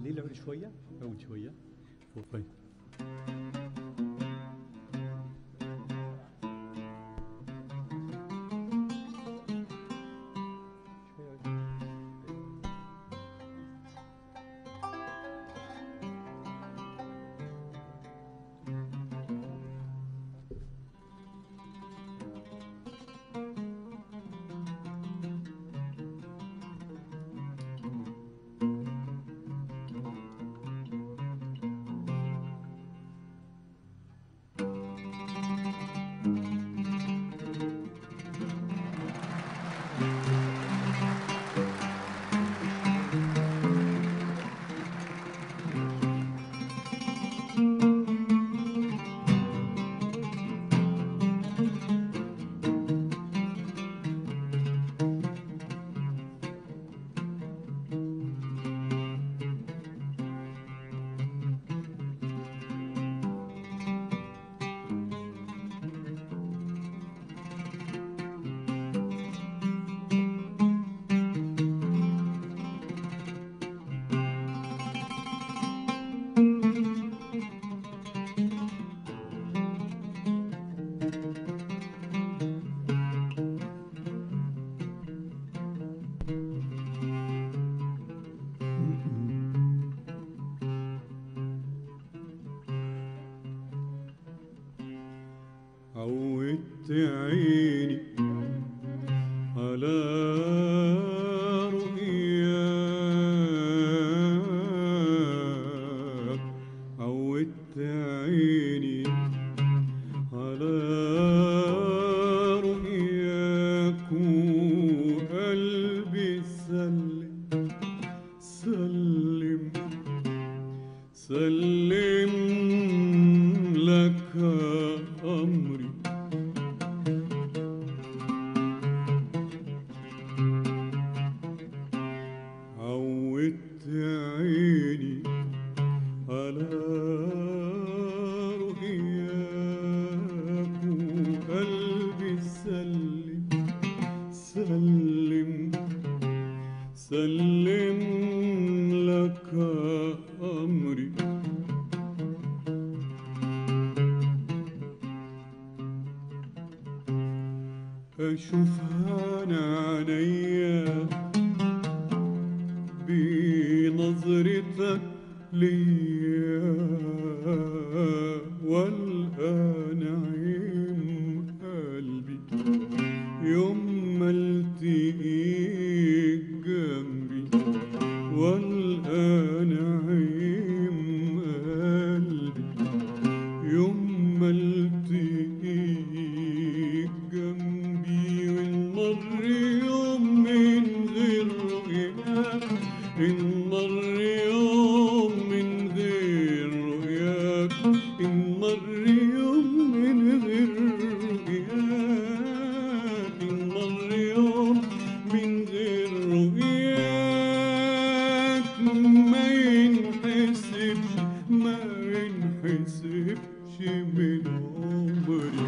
عليه العود شويه عود شويه فوق طيب عودت عيني على رؤياك عودت عيني على رؤياك وقلبي سلم سلم سلم لك أمري عودت عيني على رؤياك وقلبي سلم سلم سلم لك أمري أشوفها أنا عينيا بنظرتك ليا والقى نعيم قلبي يوم ما التقيك جنبي والقى نعيم قلبي يوم ما التقيك جنبي ونمر يوم من غير رؤياك نمر يوم من غير رؤياك نمر يوم من غير رؤياك نمر يوم من غير رؤياك ما ينحسبش ما ينحسبش من عمري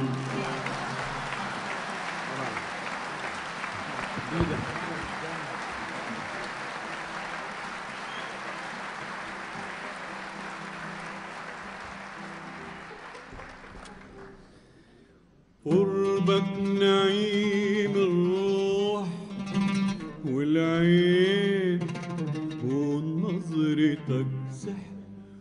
قربك نعيم الروح والعين ونظرتك سحر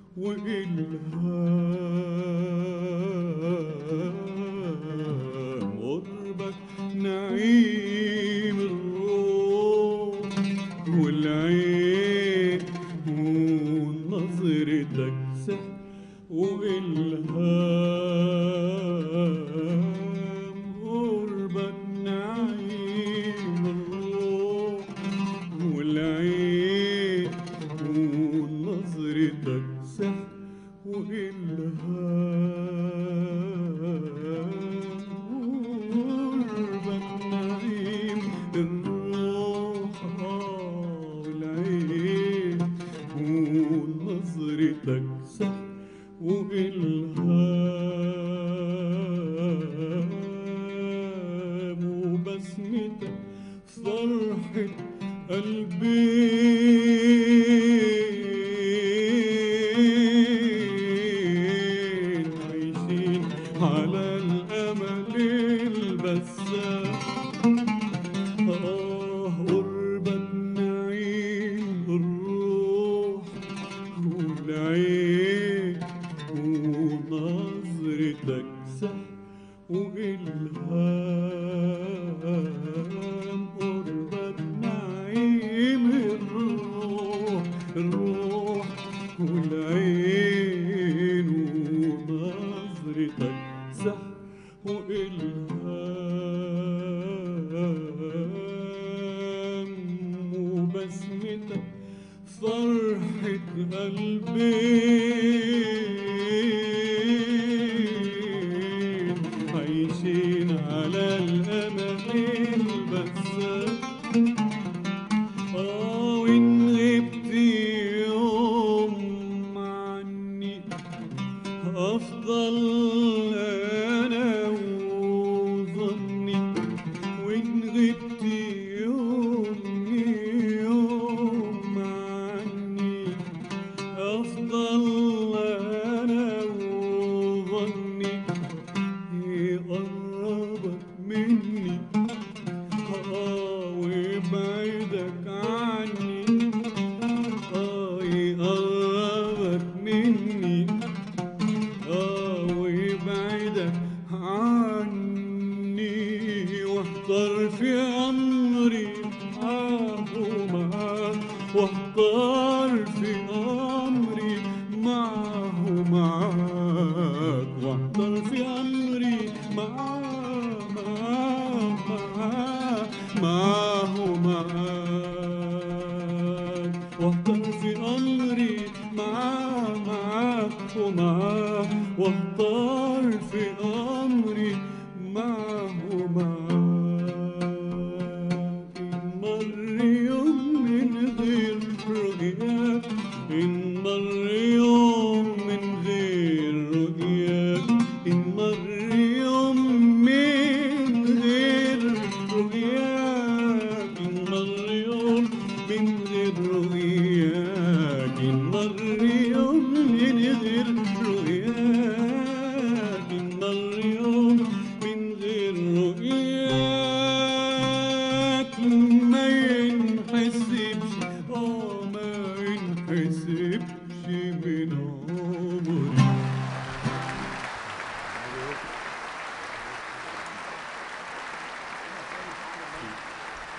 وإلهام قربك نعيم الروح والعين ونظرتك سحر وإلهام قربك نعيم الروح والعين ونظرتك سحر وإلهام قربك نعيم الروح والعين ونظرتك سحر وإلهام وبسمتك فرحة قلبي بسمتك فرحة قلبي عايشين على الأمل البسام آه وإن غبت يوم عني أفضل أنا وظني وإن غبت يوم يوم عني أفضل أنا وظني يقربك مني آه ويبعدك عني آه يقربك مني آه ويبعدك عني واحضر في أمري معاه ومعاه واحضر في أمري معاه ومعاك واحضر في أمري معاه معاه معاه معاه ومعاك واحضر في أمري معاه معاك ومعاه واحضر في أمري معاه ومعاك إن مر يوم من غير رؤياك إن مر يوم من غير رؤياك إن مر يوم من غير رؤياك إن مر يوم من غير رؤياك إن مر يوم من غير رؤياك إن مر يوم من غير رؤياك ما ينحسبش آه ما ينحسبش من عمري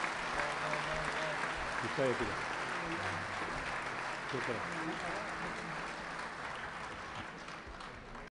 كفايه كده شكرا